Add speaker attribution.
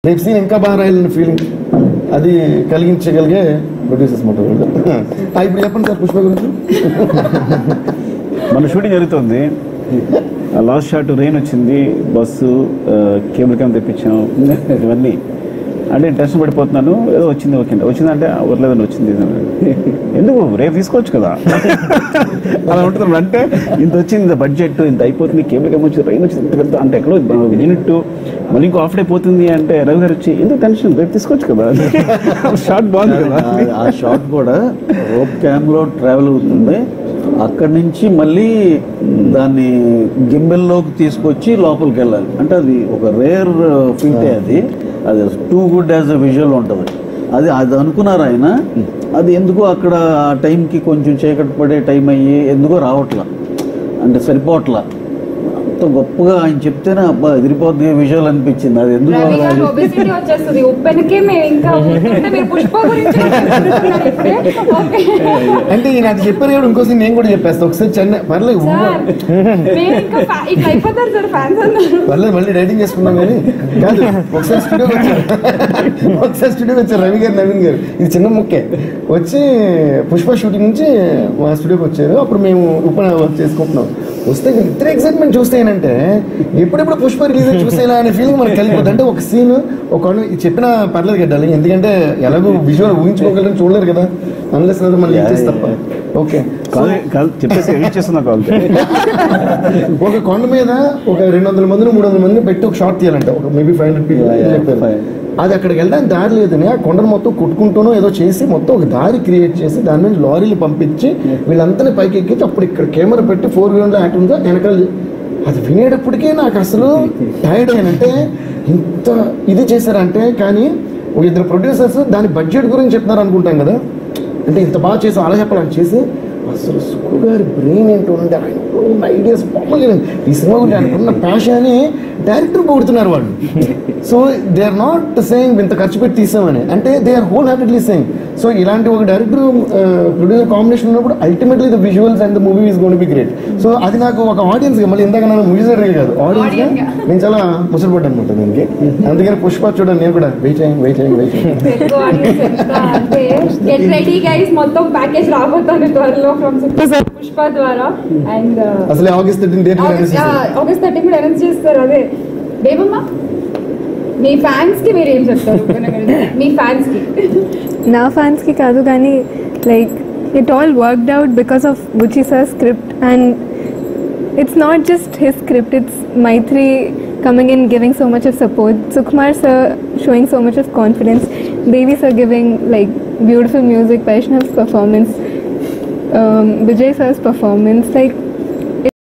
Speaker 1: రేపు సీన్ ఇంకా బాగా రాయాలని ఫీలింగ్ అది కలిగించగలిగే ప్రొడ్యూసర్స్ మాట వాళ్ళు ఆ, ఇప్పుడు చెప్పండి సార్ పుష్ప గురించి
Speaker 2: మన షూటింగ్ జరుగుతుంది లాస్ట్ షాట్ రెయిన్ వచ్చింది బస్సు కేబుల్ క్యామ్ తెప్పించాం ఇవన్నీ అంటే టెన్షన్ పడిపోతున్నాను ఏదో వచ్చింది ఓకే వచ్చిందంటే ఊర్లేదని వచ్చింది ఎందుకు రేపు తీసుకోవచ్చు కదా అలా ఉంటుంది అంటే ఇంత వచ్చింది ఇంత బడ్జెట్ ఇంత అయిపోతుంది కేబుల్ క్యామ్ వచ్చింది రైన్ వచ్చింది ఇంత పెద్ద అంటే ఎక్కడో యూనిట్ మళ్ళీ ఇంకో హాఫ్ డే పోతుంది అంటే రవి గారు వచ్చి ఎందుకు టెన్షన్ రేపు తీసుకోవచ్చు కదా షార్ట్ బాగుంది కదా
Speaker 3: ఆ- ఆ షాట్ కూడా రోప్ క్యామ్లో ట్రావెల్ అవుతుంది అక్కడి నుంచి మళ్ళీ దాన్ని గింబెల్లోకి తీసుకొచ్చి లోపలికి వెళ్ళాలి అంటే అది ఒక రేర్ ఫీటే అది అది too good as a visual ఉంటుంది అది అది అనుకున్నారు ఆయన అది ఎందుకో అక్కడ ఆ టైంకి కొంచెం చీకటి పడే టైం అయ్యి ఎందుకో రావట్లా అంటే సరిపోవట్లా అంత గొప్పగా ఆయన చెప్తేనే అబ్బా ఎదిరిపోద్ది విజువల్ అనిపించింది అది ఎందుకు
Speaker 4: రవి
Speaker 3: అలా
Speaker 4: గారు ఒబిసిటీ వచ్చేస్తుంది ఉప్పెనకే మేము ఇంకా అంటే మీరు పుష్ప గురించి మాట్లాడుతున్నారు ఇప్పుడే. ఓకే.
Speaker 1: అంటే ఈయన అది చెప్పారు కాబట్టి ఇంకోసి నేను కూడా చెప్పేస్తా ఒకసారి చెన్నై పర్లేదు
Speaker 4: సార్ మేము ఇంకా fa- ఇట్లా అయిపోతారు సార్ ఫ్యాన్స్ అందరూ
Speaker 1: పర్లేదు మళ్ళీ డైటింగ్ చేసుకున్నాం కానీ కాదు ఒకసారి స్టూడియోకి వచ్చారు ఒకసారి స్టూడియోకి వచ్చారు రవి గారు నవీన్ గారు ఇది చిన్న ముక్కే వచ్చి పుష్ప షూటింగ్ నుంచి మా స్టూడియోకి వచ్చారు అప్పుడు మేము ఉప వర్క్ చేసుకుంటున్నాం వస్తే ఇద్దరు ఎక్సైట్మెంట్ చూస్తే ఏంటంటే ఎప్పుడెప్పుడు పుష్ప రిలీజ్ చూసేలా అనే ఫీలింగ్ మనకు కలిగిపోతుంది అంటే ఒక సీన్ ఒక చెప్పిన పర్లేదు కట్టాలి ఎందుకంటే ఎలాగో విజువల్ ఊహించుకోగలని చూడలేరు కదా అన్లెస్ మనం
Speaker 3: Yeah,
Speaker 1: చేసి తప్ప
Speaker 3: yeah.
Speaker 1: ఓకే
Speaker 2: కాదు కాదు చెప్పేసి ఎడిట్ చేస్తున్నా కాల్
Speaker 1: ఒక కొండ మీద ఒక రెండు వందల మందిని మూడు వందల మందిని పెట్టి ఒక షాట్ తీయాలంట ఒక maybe five hundred
Speaker 3: Yeah, yeah,
Speaker 1: people
Speaker 3: fine.
Speaker 1: అది అక్కడికి వెళ్ళడానికి దారి లేదని ఆ కొండను మొత్తం కొట్టుకుంటూనో ఏదో చేసి మొత్తం ఒక దారి క్రియేట్ చేసి దాని నుంచి లారీలు పంపించి వీళ్ళందరినీ పైకి ఎక్కించి అప్పుడు ఇక్కడ కెమెరా పెట్టి ఫోర్ వీలర్లో యాక్ట్ ఉందో వెనకాల అది వినేటప్పటికే నాకు అసలు టైర్డ్ అయినంటే ఇంత ఇది చేశారంటే కానీ ఒక ఇద్దరు ప్రొడ్యూసర్స్ దాని బడ్జెట్ గురించి చెప్తున్నారు అనుకుంటాం కదా అంటే ఇంత బాగా చేసి అలా చెప్పాలని చేసి అసలు సుక్కు గారి బ్రెయిన్ ఏంటో అంటే ఆయన ఉన్న ఐడియాస్ మామూలుగా లేదు. ఈ సినిమా గురించి ఆయనకున్న ప్యాషన్ అని డైరెక్టర్ పొగుడుతున్నారు వాళ్ళు so they are not saying ఇంత ఖర్చు పెట్టి తీసామని అంటే they are wholeheartedly saying so ఇలాంటి ఒక డైరెక్టర్ ప్రొడ్యూసర్ కాంబినేషన్ ఉన్నప్పుడు ultimately the visuals and the movie is gonna be great so అది నాకు ఒక ఆడియన్స్ మళ్ళీ ఇందాక నేను మూవీస్ కాదు ఆడియన్స్
Speaker 4: Audience గా.
Speaker 1: నేను చాలా ముసలిపడ్డాను అనమాట దీనికి అందుకని పుష్ప చూడండి నేను కూడా వెయిట్ చేయండి వెయిట్ చేయండి వెయిట్ చేయండి
Speaker 4: ఎక్కువ audience ఎంత అంటే గెట్ రెడీ గైస్ మొత్తం ప్యాకేజ్ రాబోతుంది త్వరలో ఫ్రమ్ పుష్ప ద్వారా అండ్
Speaker 1: అసలు August thirteen date
Speaker 4: August thirty కూడా అనౌన్స్ చేస్తారు అదే దేవమ్మ మీ ఫ్యాన్స్ కి మీరు ఏం చెప్తారు మీ ఫ్యాన్స్ కి
Speaker 5: నా ఫ్యాన్స్కి కాదు కానీ like it all worked out because of Buchi sir script and it's not just his script it's Mythri coming in giving so much of support sukumar sir showing so much of confidence devi sir giving like beautiful music vaishnav's performance um, vijay sir's performance like